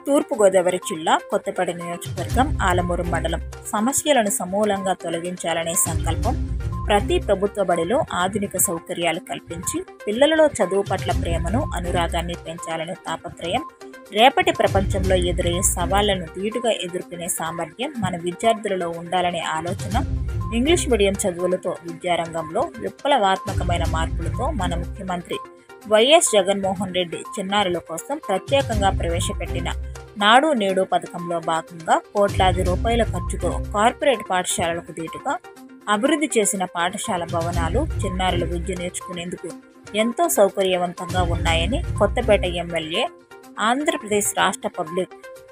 తూర్పుగోదావరి జిల్లా కొత్తపేట నియోజకవర్గం ఆలమూరు మండలం సమస్యలను సమూలంగా తొలగించాలనే సంకల్పం ప్రతి ప్రభుత్వ బడిలో ఆధునిక సౌకర్యాలు కల్పించి పిల్లలలో చదువు పట్ల ప్రేమను అనురాగాన్ని పెంచాలనే తాపత్రయం రేపటి ప్రపంచంలో ఎదురయ్యే సవాళ్లను ధీటుగా ఎదుర్కొనే సామర్థ్యం మన విద్యార్థులలో ఉండాలనే ఆలోచన ఇంగ్లీష్ మీడియం చదువులతో విద్యారంగంలో విప్లవాత్మకమైన మార్పులతో మన ముఖ్యమంత్రి వైఎస్ జగన్మోహన్ రెడ్డి చిన్నారుల కోసం ప్రత్యేకంగా ప్రవేశపెట్టిన నాడు నేడు పథకంలో భాగంగా కోట్లాది రూపాయల ఖర్చుతో కార్పొరేట్ పాఠశాలలకు దీటుగా అభివృద్ధి చేసిన పాఠశాల భవనాలు చిన్నారుల విద్య నేర్చుకునేందుకు ఎంతో సౌకర్యవంతంగా ఉన్నాయని కొత్తపేట ఎమ్మెల్యే ఆంధ్రప్రదేశ్ రాష్ట్ర public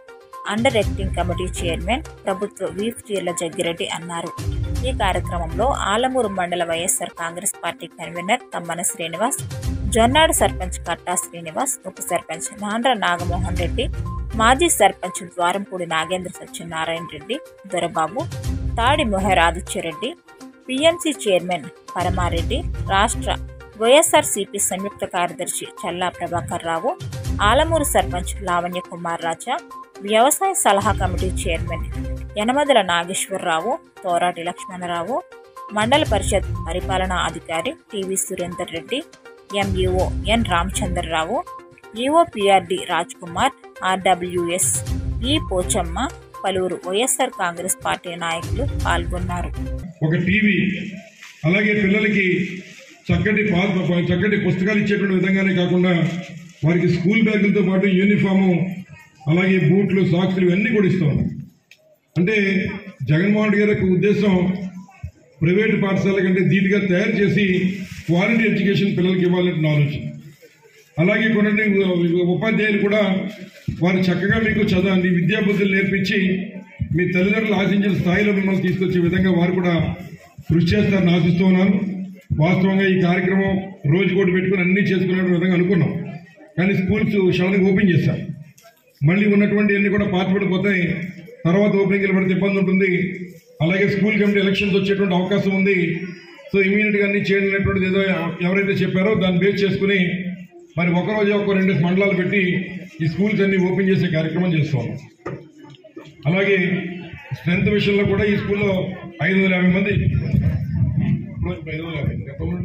undertaking committee chairman ప్రభుత్వ వీప్ చీర్ల జగ్గిరెడ్డి అన్నారు ఈ కార్యక్రమంలో ఆలమూరు మండల YSR Congress party convener Tammana Srinivas Jonnadu sarpanch Katta Srinivas ఉప సర్పంచ్ నాండ్ర నాగమోహన్ రెడ్డి మాజీ సర్పంచ్ ద్వారంపూడి నాగేంద్ర సత్యనారాయణ రెడ్డి దొరబాబు తాడి మొహర్ ఆదిత్యరెడ్డి పిఎంసి చైర్మన్ పరమారెడ్డి రాష్ట్ర వైఎస్ఆర్సీపీ సంయుక్త కార్యదర్శి చల్లా ప్రభాకర్ రావు ఆలమూరు సర్పంచ్ లావణ్య కుమార్ రాజా వ్యవసాయ సలహా కమిటీ చైర్మన్ యనమదల నాగేశ్వరరావు తోరాటి లక్ష్మణరావు మండల పరిషత్ పరిపాలనా అధికారి TV Surender Reddy MEO N Ramachandrarao EO PRD Raj Kumar RWS E Pochamma పలువురు వైఎస్ఆర్ కాంగ్రెస్ పార్టీ నాయకులు పాల్గొన్నారు ఒక టీవీ అలాగే పిల్లలకి చక్కటి పా- చక్కటి పుస్తకాలు ఇచ్చేటువంటి విధంగానే కాకుండా వారికి స్కూల్ బ్యాగులతో పాటు యూనిఫాము అలాగే బూట్లు సాక్స్లు ఇవన్నీ కూడా ఇస్తాం అంటే జగన్మోహన్ రెడ్డి గారి యొక్క ఉద్దేశం ప్రైవేటు పాఠశాల కంటే ధీటుగా తయారు చేసి క్వాలిటీ ఎడ్యుకేషన్ పిల్లలకి ఇవ్వాలని ఆలోచన అలాగే కొన్ని ఉపాధ్యాయులు కూడా వారు చక్కగా మీకు చదవండి విద్యాబుద్ధులు నేర్పించి మీ తల్లిదండ్రులు ఆశించిన స్థాయిలో మిమ్మల్ని తీసుకొచ్చే విధంగా వారు కూడా కృషి చేస్తారని ఆశిస్తూ ఉన్నాను వాస్తవంగా ఈ కార్యక్రమం రోజు కూడా పెట్టుకుని అన్నీ చేసుకునే విధంగా అనుకున్నాం కానీ స్కూల్స్ షాలని ఓపెన్ చేశాం మళ్ళీ ఉన్నటువంటి అన్ని కూడా పాతపడిపోతాయి తర్వాత ఓపెనింగ్ పడితే ఇబ్బంది ఉంటుంది అలాగే స్కూల్ కమిటీ ఎలక్షన్స్ వచ్చేటువంటి అవకాశం ఉంది సో ఇమీడియట్గా అన్ని చేయలేనటువంటిది ఏదో ఎవరైతే చెప్పారో దాన్ని బేస్ చేసుకుని మరి ఒక రోజు ఒక రెండు మండలాలు పెట్టి ఈ స్కూల్స్ అన్ని ఓపెన్ చేసే కార్యక్రమం చేస్తాం అలాగే స్ట్రెంత్ విషయంలో కూడా ఈ స్కూల్లో ఐదు వందల యాభై మంది ఇప్పుడు ఐదు వందల యాభై గతంలో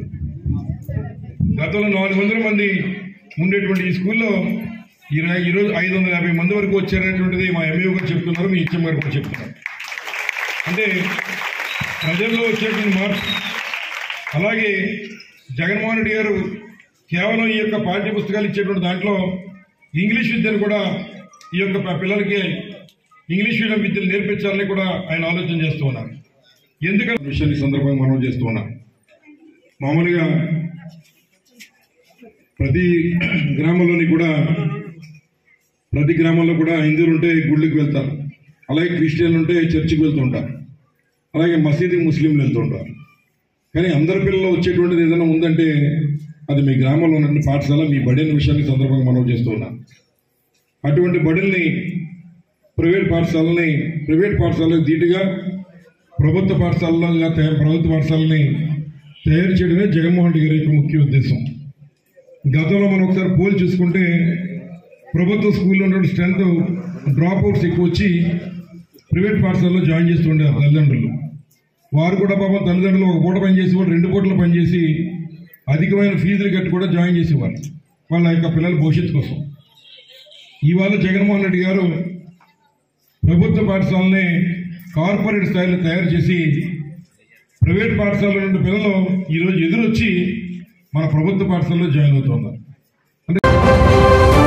గతంలో నాలుగు వందల మంది ఉండేటువంటి ఈ స్కూల్లో ఈరో- ఈరోజు ఐదు వందల యాభై మంది వరకు వచ్చారనేటువంటిది మా ఎంఈఓ గారు చెప్తున్నారు మీ హెచ్ఎం గారు కూడా చెప్తున్నారు అంటే ప్రజల్లో వచ్చేటువంటి మార్పు అలాగే జగన్మోహన్ రెడ్డి గారు కేవలం ఈ యొక్క పాఠ్య పుస్తకాలు ఇచ్చేటువంటి దాంట్లో ఇంగ్లీష్ విద్యను కూడా ఈ యొక్క ప- పిల్లలకి ఇంగ్లీష్ మీడియం విద్యను నేర్పించాలని కూడా ఆయన ఆలోచన చేస్తూ ఉన్నారు ఎందుకంటే విషయాన్ని ఈ సందర్భంగా మనం చేస్తూ ఉన్నాం మామూలుగా ప్రతి గ్రామంలోని కూడా ప్రతి గ్రామంలో కూడా హిందువులు ఉంటే గుళ్ళకి వెళ్తారు అలాగే క్రిస్టియన్లు ఉంటే చర్చికి వెళ్తూ ఉంటారు అలాగే మసీదుకి ముస్లింలు వెళ్తూ ఉంటారు కానీ అందరి పిల్లలు వచ్చేటువంటిది ఏదైనా ఉందంటే అది మీ గ్రామంలో ఉన్నటువంటి పాఠశాల మీ బడి అనే విషయాన్ని ఈ సందర్భంగా మనం చేస్తూ ఉన్నాం అటువంటి బడుల్ని ప్రైవేట్ పాఠశాలని ప్రైవేట్ పాఠశాలకు ధీటుగా ప్రభుత్వ పాఠశాలలో తయారు ప్రభుత్వ పాఠశాలని తయారు చేయడమే జగన్మోహన్ రెడ్డి గారి యొక్క ముఖ్య ఉద్దేశం గతంలో మనం ఒకసారి పోల్ చూసుకుంటే ప్రభుత్వ స్కూల్లో ఉన్న స్ట్రెంత్ డ్రాప్ అవుట్స్ ఎక్కువ వచ్చి ప్రైవేట్ పాఠశాలలో జాయిన్ చేస్తుండారు తల్లిదండ్రులు వారు కూడా పాపం తల్లిదండ్రులు ఒక పూట పనిచేసి వాళ్ళు రెండు పూటలు పనిచేసి అధికమైన ఫీజులు కట్టి కూడా జాయిన్ చేసేవారు వాళ్ళ యొక్క పిల్లల భవిష్యత్తు కోసం ఇవాళ జగన్మోహన్ రెడ్డి గారు ప్రభుత్వ పాఠశాలని కార్పొరేట్ స్థాయిలో తయారు చేసి ప్రైవేట్ పాఠశాలలో ఉన్న పిల్లలు ఈరోజు ఎదురొచ్చి మన ప్రభుత్వ పాఠశాలలో జాయిన్ అవుతున్నారు అంటే